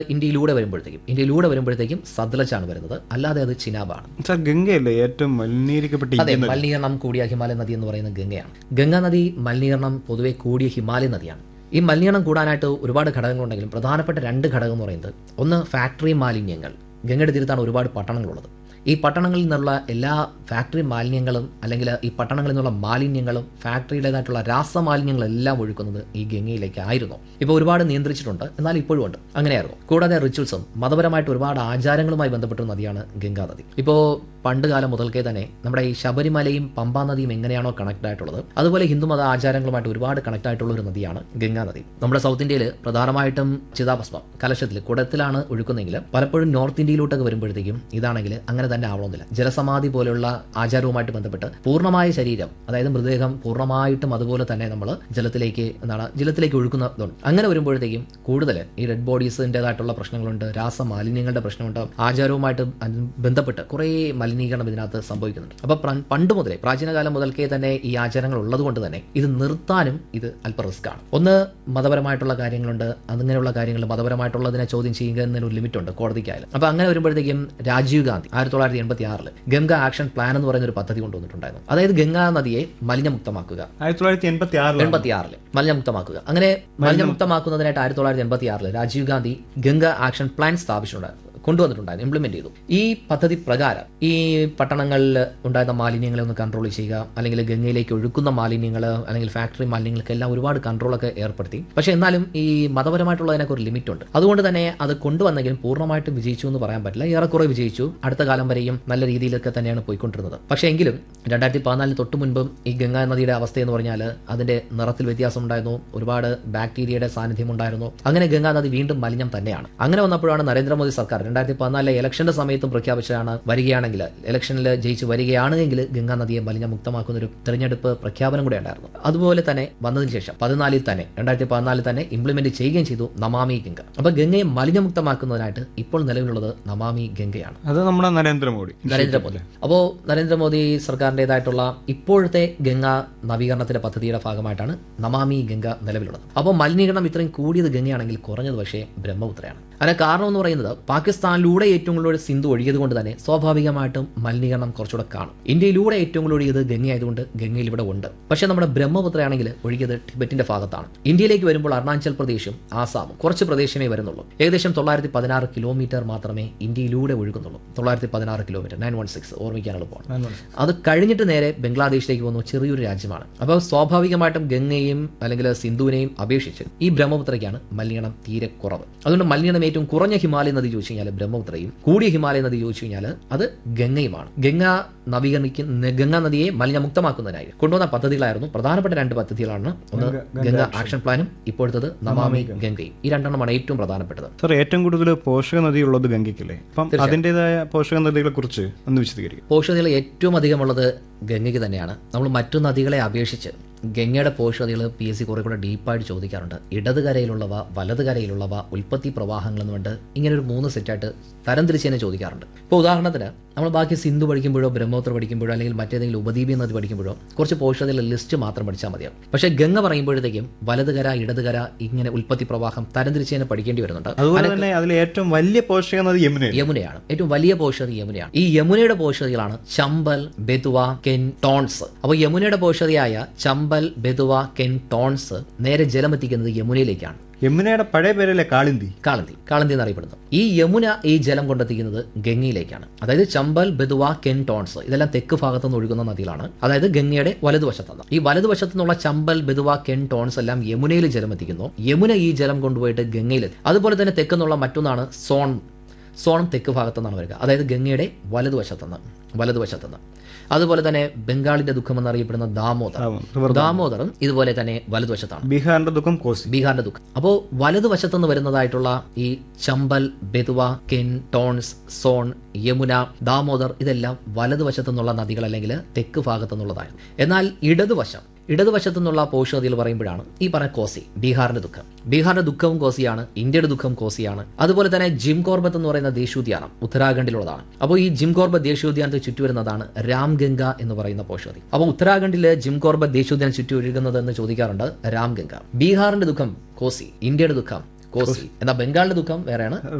ഇന്ത്യയിലൂടെ വരുമ്പോഴത്തേക്കും ഇന്ത്യയിലൂടെ വരുമ്പോഴത്തേക്കും സത്ലജാണ് വരുന്നത് അല്ലാതെ അത് ചിനാബാണ് സാർ ഗംഗയല്ലേ ഏറ്റവും മലിനീകരിക്കപ്പെട്ട അതെ ഇന്ത്യൻ നദി? മലിനീകരണം കൂടിയ ഹിമാലയ നദി എന്ന് പറയുന്നത് ഗംഗയാണ് ഗംഗാ നദി മലിനീകരണം പൊതുവെ കൂടിയ ഹിമാലയ നദിയാണ് ഈ മലിനീകരണം കൂടാനായിട്ട് ഒരുപാട് ഘടകങ്ങളുണ്ടെങ്കിലും പ്രധാനപ്പെട്ട രണ്ട് ഘടകം എന്ന് പറയുന്നത് ഒന്ന് ഫാക്ടറി മാലിന്യങ്ങൾ ഗംഗയുടെ തീരത്താണ് ഒരുപാട് പട്ടണങ്ങളുള്ളത് ഈ പട്ടണങ്ങളിൽ നിന്നുള്ള എല്ലാ ഫാക്ടറി മാലിന്യങ്ങളും അല്ലെങ്കിൽ ഈ പട്ടണങ്ങളിൽ നിന്നുള്ള മാലിന്യങ്ങളും ഫാക്ടറിയുടേതായിട്ടുള്ള രാസമാലിന്യങ്ങളെല്ലാം ഒഴുക്കുന്നത് ഈ ഗംഗയിലേക്ക് ആയിരുന്നു ഇപ്പോൾ ഒരുപാട് നിയന്ത്രിച്ചിട്ടുണ്ട് എന്നാൽ ഇപ്പോഴും ഉണ്ട് അങ്ങനെയായിരുന്നു കൂടാതെ റിച്വൽസും മതപരമായിട്ട് ഒരുപാട് ആചാരങ്ങളുമായി ബന്ധപ്പെട്ട നദിയാണ് ഗംഗാ നദി ഇപ്പോൾ പണ്ട് കാലം മുതൽക്കേ തന്നെ നമ്മുടെ ഈ ശബരിമലയും പമ്പാ നദിയും എങ്ങനെയാണോ കണക്ട് ആയിട്ടുള്ളത് അതുപോലെ ഹിന്ദുമത ആചാരങ്ങളുമായിട്ട് ഒരുപാട് കണക്ട് ആയിട്ടുള്ള ഒരു നദിയാണ് ഗംഗാ നദി നമ്മുടെ സൗത്ത് ഇന്ത്യയിൽ പ്രധാനമായിട്ടും ചിതാഭസ്മം കലശത്തിൽ കുടത്തിലാണ് ഒഴുക്കുന്നെങ്കിൽ പലപ്പോഴും നോർത്ത് ഇന്ത്യയിലോട്ടൊക്കെ വരുമ്പോഴത്തേക്കും ഇതാണെങ്കിൽ അങ്ങനെ തന്നെ ആവണമെന്നില്ല ജലസമാധി പോലെയുള്ള ആചാരവുമായിട്ട് ബന്ധപ്പെട്ട് പൂർണ്ണമായ ശരീരം അതായത് മൃതദേഹം പൂർണ്ണമായിട്ടും അതുപോലെ തന്നെ നമ്മൾ ജലത്തിലേക്ക് എന്താണ് ജലത്തിലേക്ക് ഒഴുക്കുന്നതുണ്ട് അങ്ങനെ വരുമ്പോഴത്തേക്കും കൂടുതൽ ഈ ഡെഡ് ബോഡീസിൻ്റെതായിട്ടുള്ള പ്രശ്നങ്ങളുണ്ട് രാസമാലിന്യങ്ങളുടെ പ്രശ്നമുണ്ട് ആചാരവുമായിട്ട് അനു- ബന്ധപ്പെട്ട് കുറേ മലിനീകരണം ഇതിനകത്ത് സംഭവിക്കുന്നുണ്ട് അപ്പൊ പ്ര- പണ്ട് മുതലേ പ്രാചീനകാലം മുതൽക്കേ തന്നെ ഈ ആചാരങ്ങൾ ഉള്ളത് കൊണ്ട് തന്നെ ഇത് നിർത്താനും ഇത് അല്പ റിസ്ക് ആണ് ഒന്ന് മതപരമായിട്ടുള്ള കാര്യങ്ങളുണ്ട് അങ്ങനെയുള്ള കാര്യങ്ങൾ മതപരമായിട്ടുള്ളതിനെ ചോദ്യം ചെയ്യുക എന്നതിന് ഒരു ലിമിറ്റ് ഉണ്ട് കോടതിക്കായാലും അപ്പൊ അങ്ങനെ വരുമ്പോഴത്തേക്കും രാജീവ് ഗാന്ധി ആയിരത്തി തൊള്ളായിരത്തി എൺപത്തി ആറില് ഗംഗ ആക്ഷൻ പ്ലാൻ എന്ന് പറയുന്ന ഒരു പദ്ധതി കൊണ്ടുവന്നിട്ടുണ്ടായിരുന്നു അതായത് ഗംഗാ നദിയെ മലിനമുക്തമാക്കുക ആയിരത്തി തൊള്ളായിരത്തി എൺപത്തി ആറിലാണ് എൺപത്തി ആറില് മലിനമുക്തമാക്കുക അങ്ങനെ മലിനമുക്തമാക്കുന്നതിനായിട്ട് ആയിരത്തി തൊള്ളായിരത്തി എൺപത്തി ആറില് രാജീവ് ഗാന്ധി ഗംഗ ആക്ഷൻ പ്ലാൻ സ്ഥാപിച്ചിട്ടുണ്ടായിരുന്നു കൊണ്ടുവന്നിട്ടുണ്ടായിരുന്നു ഇംപ്ലിമെന്റ് ചെയ്തു ഈ പദ്ധതി പ്രകാരം ഈ പട്ടണങ്ങളിൽ ഉണ്ടായിരുന്ന മാലിന്യങ്ങളെ ഒന്ന് കൺട്രോൾ ചെയ്യുക അല്ലെങ്കിൽ ഗംഗയിലേക്ക് ഒഴുക്കുന്ന മാലിന്യങ്ങൾ അല്ലെങ്കിൽ ഫാക്ടറി മാലിന്യങ്ങൾക്കെല്ലാം ഒരുപാട് കൺട്രോളൊക്കെ ഏർപ്പെടുത്തി പക്ഷേ എന്നാലും ഈ മതപരമായിട്ടുള്ളതിനൊക്കെ ഒരു ലിമിറ്റ് ഉണ്ട് അതുകൊണ്ട് തന്നെ അത് കൊണ്ടുവന്നെങ്കിലും പൂർണ്ണമായിട്ടും വിജയിച്ചു എന്ന് പറയാൻ പറ്റില്ല ഏറെക്കുറെ വിജയിച്ചു അടുത്ത കാലം വരെയും നല്ല രീതിയിലൊക്കെ തന്നെയാണ് പോയിക്കൊണ്ടിരുന്നത് പക്ഷേ എങ്കിലും രണ്ടായിരത്തി പതിനാലിന് തൊട്ട് മുൻപും ഈ ഗംഗാ നദിയുടെ അവസ്ഥ എന്ന് പറഞ്ഞാൽ അതിന്റെ നിറത്തിൽ വ്യത്യാസം ഉണ്ടായിരുന്നു ഒരുപാട് ബാക്ടീരിയയുടെ സാന്നിധ്യം ഉണ്ടായിരുന്നു അങ്ങനെ ഗംഗാ നദി വീണ്ടും മലിനം തന്നെയാണ് അങ്ങനെ വന്നപ്പോഴാണ് നരേന്ദ്രമോദി സർക്കാർ രണ്ടായിരത്തി പതിനാലിലെ ഇലക്ഷന്റെ സമയത്തും പ്രഖ്യാപിച്ചതാണ് വരികയാണെങ്കിൽ ഇലക്ഷനിൽ ജയിച്ച് വരികയാണെങ്കിൽ ഗംഗാ നദിയെ മലിനമുക്തമാക്കുന്ന ഒരു തെരഞ്ഞെടുപ്പ് പ്രഖ്യാപനം കൂടെ ഉണ്ടായിരുന്നു അതുപോലെ തന്നെ വന്നതിന് ശേഷം പതിനാലിൽ തന്നെ രണ്ടായിരത്തി പതിനാലിൽ തന്നെ ഇംപ്ലിമെന്റ് ചെയ്യുകയും ചെയ്തു നമാമി ഗംഗ അപ്പൊ ഗംഗയെ മലിനമുക്തമാക്കുന്നതിനായിട്ട് ഇപ്പോൾ നിലവിലുള്ളത് നമാമി ഗംഗയാണ് അത് നമ്മുടെ നരേന്ദ്രമോദി നരേന്ദ്രമോദി അപ്പോ നരേന്ദ്രമോദി സർക്കാരിൻ്റെതായിട്ടുള്ള ഇപ്പോഴത്തെ ഗംഗ നവീകരണത്തിന്റെ പദ്ധതിയുടെ ഭാഗമായിട്ടാണ് നമാമി ഗംഗ നിലവിലുള്ളത് അപ്പോൾ മലിനീകരണം ഇത്രയും കൂടിയത് ഗംഗയാണെങ്കിൽ കുറഞ്ഞത് പക്ഷേ ബ്രഹ്മപുത്രയാണ് അതിന് കാരണം എന്ന് പറയുന്നത് പാകിസ്ഥാനിലൂടെ ഏറ്റവും കൂടുതൽ സിന്ധു ഒഴുകിയത് കൊണ്ട് തന്നെ സ്വാഭാവികമായിട്ടും മലിനീകരണം കുറച്ചുകൂടെ കാണും ഇന്ത്യയിലൂടെ ഏറ്റവും കൂടുതൽ ഒഴുകിയത് ഗംഗയായതുകൊണ്ട് ഗംഗയിൽ ഇവിടെ ഉണ്ട് പക്ഷേ നമ്മുടെ ബ്രഹ്മപുത്രയാണെങ്കിൽ ഒഴുകിയത് ടിബറ്റിന്റെ ഭാഗത്താണ് ഇന്ത്യയിലേക്ക് വരുമ്പോൾ അരുണാചൽ പ്രദേശും ആസാമും കുറച്ച് പ്രദേശമേ വരുന്നുള്ളൂ ഏകദേശം തൊള്ളായിരത്തി പതിനാറ് കിലോമീറ്റർ മാത്രമേ ഇന്ത്യയിലൂടെ ഒഴുകുന്നുള്ളൂ തൊള്ളായിരത്തി പതിനാറ് കിലോമീറ്റർ നയൻ വൺ സിക്സ് ഓർമ്മിക്കാൻ എളുപ്പമാണ് അത് കഴിഞ്ഞിട്ട് നേരെ ബംഗ്ലാദേശിലേക്ക് പോകുന്ന ചെറിയൊരു രാജ്യമാണ് അപ്പോൾ സ്വാഭാവികമായിട്ടും ഗംഗയെയും അല്ലെങ്കിൽ സിന്ധുവിനെയും അപേക്ഷിച്ച് ഈ ബ്രഹ്മപുത്രയ്ക്കാണ് മലിനീകരണം തീരെ കുറവ് അതുകൊണ്ട് മലിനീകരണം ഏറ്റവും കുറഞ്ഞ ഹിമാലയ നദി ചോദിച്ചു കഴിഞ്ഞാൽ ബ്രഹ്മപുത്രയും കൂടിയ ഹിമാലയ നദി ചോദിച്ചു കഴിഞ്ഞാൽ അത് ഗംഗയുമാണ് ഗംഗ നവീകരിക്കുന്ന ഗംഗാ നദിയെ മലിനമുക്തമാക്കുന്നതിനായി കൊണ്ടുവന്ന പദ്ധതികളായിരുന്നു പ്രധാനപ്പെട്ട രണ്ട് പദ്ധതികളാണ് ഒന്ന് ഗംഗ ആക്ഷൻ പ്ലാനും ഇപ്പോഴത്തത് നമാമി ഗംഗയും ഈ രണ്ടെണ്ണമാണ് ഏറ്റവും പ്രധാനപ്പെട്ടത് സാർ ഏറ്റവും കൂടുതൽ പോഷക നദിയുള്ളത് ഗംഗയ്ക്കല്ലേ അപ്പം അതിൻ്റെതായ പോഷക നദികളെ കുറിച്ച് ഒന്ന് വിശദീകരിക്കും പോഷകതകൾ ഏറ്റവും അധികമുള്ളത് ഗംഗയ്ക്ക് തന്നെയാണ് നമ്മൾ മറ്റു നദികളെ അപേക്ഷിച്ച് ഗംഗയുടെ പോഷകതകൾ പി എസ് സി കുറെ കൂടെ ഡീപ്പായിട്ട് ചോദിക്കാറുണ്ട് ഇടത് കരയിലുള്ളവ വലത് കരയിലുള്ളവ ഉൽപ്പത്തി പ്രവാഹങ്ങൾ എന്നുകൊണ്ട് ഇങ്ങനെ ഒരു മൂന്ന് സെറ്റായിട്ട് തരംതിരിച്ച് തന്നെ ചോദിക്കാറുണ്ട് ഇപ്പോൾ ഉദാഹരണത്തിന് നമ്മൾ ബാക്കി സിന്ധു പഠിക്കുമ്പോഴോ ബ്രഹ്മപുത്ര പഠിക്കുമ്പോഴോ അല്ലെങ്കിൽ മറ്റേതെങ്കിലും ഉപദ്വീപീയ നദി പഠിക്കുമ്പോഴോ കുറച്ച് പോഷകതകളുടെ ലിസ്റ്റ് മാത്രം പഠിച്ചാൽ മതിയാവും പക്ഷേ ഗംഗ പറയുമ്പോഴത്തേക്കും വലത് കര ഇടത് കര ഇങ്ങനെ ഉൽപ്പത്തി പ്രവാഹം തരംതിരിച്ച് തന്നെ പഠിക്കേണ്ടി വരുന്നുണ്ട് അതുപോലെ തന്നെ അതിൽ ഏറ്റവും വലിയ പോഷക നദി യമുനയാണ് യമുനയാണ് ഏറ്റവും വലിയ പോഷകത യമുനയാണ് ഈ യമുനയുടെ പോഷകതകളാണ് ചമ്പൽ ബെതുവ കെൻ ടോൺസ് അപ്പോൾ യമുനയുടെ പോഷകതയായ ചമ്പൽ ബെതുവ കെൻ ടോൺസ് നേരെ ജലമെത്തിക്കുന്നത് യമുനയിലേക്കാണ് യമുനയുടെ പഴയ പേരല്ലേ കാളിന്തി കാളന്തി കാളന്തി എന്നറിയപ്പെടുന്നു ഈ യമുന ഈ ജലം കൊണ്ടെത്തിക്കുന്നത് ഗംഗയിലേക്കാണ് അതായത് ചമ്പൽ ബെതുവ കെൻ ടോൺസ് ഇതെല്ലാം തെക്ക് ഭാഗത്തു നിന്ന് ഒഴുകുന്ന നദികളാണ് അതായത് ഗംഗയുടെ വലതുവശത്തുനിന്ന് ഈ വലതുവശത്തു നിന്നുള്ള ചമ്പൽ ബെതുവ കെൻ ടോൺസ് എല്ലാം യമുനയിൽ ജലം എത്തിക്കുന്നു യമുന ഈ ജലം കൊണ്ടുപോയിട്ട് ഗംഗയിൽ അതുപോലെ തന്നെ തെക്കെന്നുള്ള മറ്റൊന്നാണ് സോൺ സോണം തെക്ക് ഭാഗത്തുനിന്നാണ് വരിക അതായത് ഗംഗയുടെ വലതുവശത്തുനിന്ന് വലതുവശത്തുനിന്ന് അതുപോലെ തന്നെ ബംഗാളിന്റെ ദുഃഖം എന്നറിയപ്പെടുന്ന ദാമോദർ ദാമോദറും ഇതുപോലെ തന്നെ വലതുവശത്താണ് ബീഹാറിന്റെ ദുഃഖം കോസി ബീഹാറിന്റെ ദുഃഖം അപ്പോൾ വലതുവശത്തു നിന്ന് വരുന്നതായിട്ടുള്ള ഈ ചമ്പൽ ബെതുവ കെൻ ടോൺസ് സോൺ യമുന ദാമോദർ ഇതെല്ലാം വലതുവശത്തു നിന്നുള്ള നദികൾ അല്ലെങ്കിൽ തെക്ക് ഭാഗത്തു നിന്നുള്ളതാണ് എന്നാൽ ഇടതുവശം ഇടതുവശത്തു നിന്നുള്ള പോഷകതയിൽ പറയുമ്പോഴാണ് ഈ പറഞ്ഞ കോസി ബീഹാറിന്റെ ദുഃഖം ബീഹാറിന്റെ ദുഃഖവും കോസിയാണ് ഇന്ത്യയുടെ ദുഃഖം കോസിയാണ് അതുപോലെ തന്നെ ജിം കോർബത്ത് എന്ന് പറയുന്ന ദേശീയോദ്യാനം ഉത്തരാഖണ്ഡിലുള്ളതാണ് അപ്പോൾ ഈ ജിം കോർബത്ത് ദേശീയോദ്യാനത്തെ ചുറ്റുവരുന്നതാണ് രാംഗംഗ എന്ന് പറയുന്ന പോഷകതി അപ്പോൾ ഉത്തരാഖണ്ഡിലെ ജിം കോർബത്ത് ദേശീയോദ്യാനം ചുറ്റി ഒഴുകുന്നത് എന്ന് ചോദിക്കാറുണ്ട് രാംഗംഗ ബീഹാറിന്റെ ദുഃഖം കോസി ഇന്ത്യയുടെ ദുഃഖം കോസി എന്നാൽ ബംഗാളിലെ ദുഃഖം വേറെയാണ്